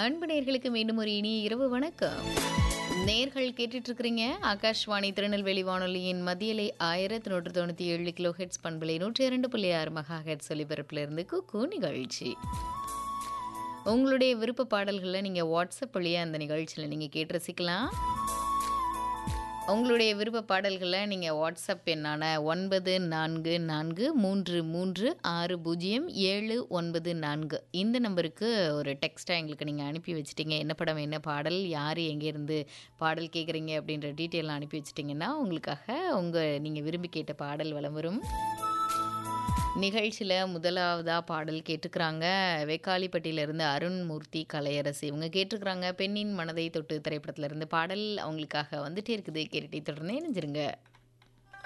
அன்பு நேர்களுக்கு மீண்டும் ஒரு இனிய இரவு வணக்கம் நேர்கள் கேட்டுட்டு இருக்கிறீங்க ஆகாஷ்வாணி திருநெல்வேலி வானொலியின் மத்தியலை ஆயிரத்தி நூற்று தொண்ணூற்றி ஏழு கிலோ ஹெட்ஸ் பண்பலை நூற்றி இரண்டு புள்ளி ஆறு மகா ஹெட்ஸ் ஒலிபரப்பிலிருந்து குக்கு நிகழ்ச்சி உங்களுடைய விருப்ப பாடல்களை நீங்கள் வாட்ஸ்அப் வழியாக அந்த நிகழ்ச்சியில் நீங்கள் கேட்டு ரசிக்கலாம் உங்களுடைய விருப்ப பாடல்களை நீங்கள் வாட்ஸ்அப் எண்ணான ஒன்பது நான்கு நான்கு மூன்று மூன்று ஆறு பூஜ்ஜியம் ஏழு ஒன்பது நான்கு இந்த நம்பருக்கு ஒரு டெக்ஸ்ட்டாக எங்களுக்கு நீங்கள் அனுப்பி வச்சிட்டிங்க என்ன படம் என்ன பாடல் யார் எங்கேருந்து பாடல் கேட்குறீங்க அப்படின்ற டீட்டெயிலாம் அனுப்பி வச்சிட்டிங்கன்னா உங்களுக்காக உங்கள் நீங்கள் விரும்பி கேட்ட பாடல் வலம் வரும் நிகழ்ச்சியில் முதலாவதாக பாடல் கேட்டுக்கிறாங்க வெக்காளிப்பட்டியிலேருந்து அருண்மூர்த்தி கலையரசு இவங்க கேட்டிருக்கிறாங்க பெண்ணின் மனதை தொட்டு திரைப்படத்திலிருந்து பாடல் அவங்களுக்காக வந்துட்டே இருக்குது கேட்டுட்டே தொடர்ந்து இணைஞ்சிருங்க